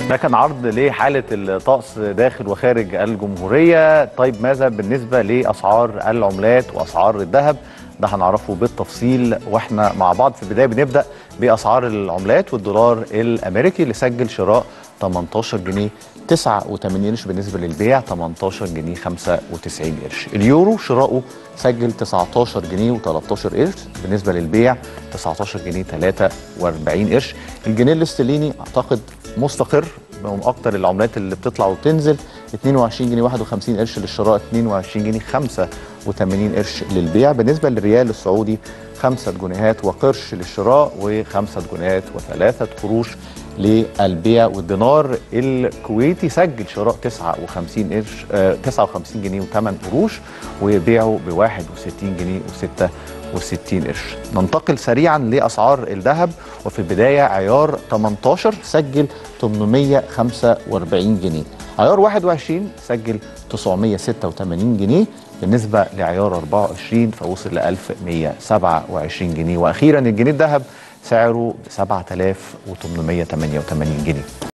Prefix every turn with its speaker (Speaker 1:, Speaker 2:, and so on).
Speaker 1: ده كان عرض لحالة الطقس داخل وخارج الجمهورية طيب ماذا بالنسبة لأسعار العملات وأسعار الذهب ده هنعرفه بالتفصيل واحنا مع بعض في البداية بنبدأ بأسعار العملات والدولار الأمريكي اللي سجل شراء 18 جنيه 89 قرش بالنسبة للبيع 18 جنيه 95 قرش اليورو شراؤه سجل 19 جنيه و13 قرش بالنسبة للبيع 19 جنيه 43 قرش الجنيه الاسترليني أعتقد مستقر من اكتر العملات اللي بتطلع وبتنزل 22 جنيه 51 قرش للشراء 22 جنيه 85 قرش للبيع بالنسبه للريال السعودي 5 جنيهات وقرش للشراء و5 جنيهات وثلاثه قروش للبيع والدينار الكويتي سجل شراء 59 قرش آه 59 جنيه و8 قروش وبيعه ب 61 جنيه و6 و60 قرش ننتقل سريعا لاسعار الذهب وفي البدايه عيار 18 سجل 845 جنيه عيار 21 سجل 986 جنيه بالنسبه لعيار 24 فوصل ل 1127 جنيه واخيرا الجنيه الذهب سعره 7888 جنيه